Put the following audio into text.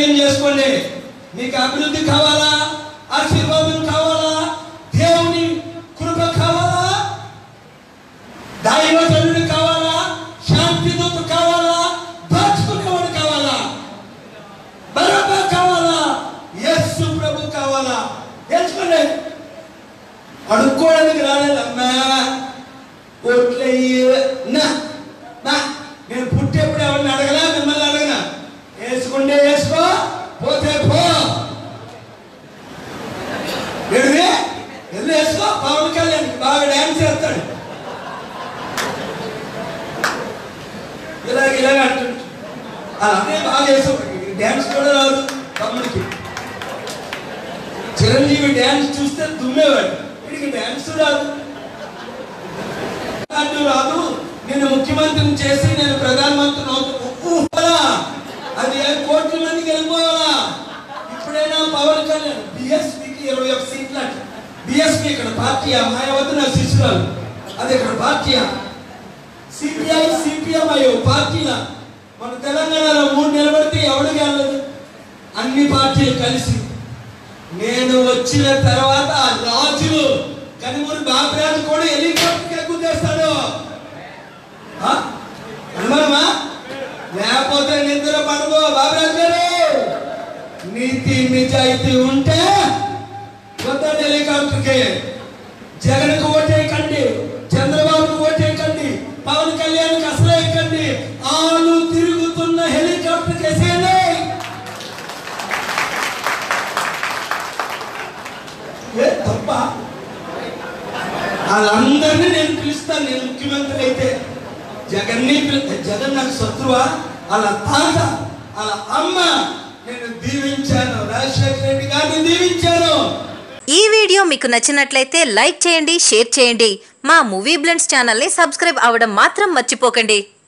ధైర్యం చేసుకోండి మీకు అభివృద్ధి కావాలా ఆశీర్వాదం కావాలా దేవుని కృప కావాలా దైవజనుడు కావాలా శాంతిదూత కావాలా దాచుకునేవాడు కావాలా బరబ్బా కావాలా యేసు ప్రభు కావాలా తెలుసుకోండి అడుక్కోవడానికి రాలేదమ్మా ఓట్లయ్యి నా నా నేను పుట్టేప్పుడు ఎవరిని అడగలా మిమ్మల్ని అడగనా వేసుకుంటే వేసుకో పోతే పో ఎడిది వెళ్ళి వేసుకో పవన్ కళ్యాణ్ బాగా డ్యాన్స్ చేస్తాడు ఇలాగ ఇలాగ అంటుంటాడు అలానే బాగా వేసుకో డ్యాన్స్ కూడా రాదు తమ్ముడికి చిరంజీవి డ్యాన్స్ చూస్తే దుమ్మేవాడు వీడికి డ్యాన్స్ రాదు అడ్డు రాదు నేను ముఖ్యమంత్రిని చేసి నేను ప్రధానమంత్రిని అవుతా- ఊహలా. అది ఏ కోట్ల మందికి వెళ్ళిపోవాలా ఇప్పుడైనా పవన్ కళ్యాణ్ బిఎస్పికి ఇరవై ఒక సీట్లు అంట బిఎస్పి ఇక్కడ పార్టీ మాయావతి నా శిశురాలు అది ఇక్కడ పార్టీ సిపిఐ సిపిఎం అయ్యో పార్టీలా మన తెలంగాణలో మూడు నిలబడితే ఎవడు గెలదు అన్ని పార్టీలు కలిసి నేను వచ్చిన తర్వాత ఆ రాజులు కనుమూరి బాబురాజు కూడా హెలికాప్టర్ ఎక్కువ చేస్తాడు ఆ? అనుమానమా లేకపోతే నిద్ర పడుకో బాబురాజు గారు నీతి నిజాయితీ ఉంటే కొత్త హెలికాప్టర్కి జగన్కు ఓటేయకండి చంద్రబాబుకు ఓటేయకండి పవన్ కళ్యాణ్కి అసలు వేయకండి ఆలు తిరుగుతున్న హెలికాప్టర్ కేసేయండి ఏ తప్ప వాళ్ళందరినీ నేను పిలుస్తాను నేను ముఖ్యమంత్రి అయితే జగన్ని పిలు- జగన్ నాకు శత్రువా వాళ్ళ తాత వాళ్ళ అమ్మ నేను దీవించాను రాజశేఖర రెడ్డి గారిని దీవించాను ఈ వీడియో మీకు నచ్చినట్లయితే లైక్ చేయండి షేర్ చేయండి మా మూవీ బ్లెండ్స్ ఛానల్ని సబ్స్క్రైబ్ అవ్వడం మాత్రం మర్చిపోకండి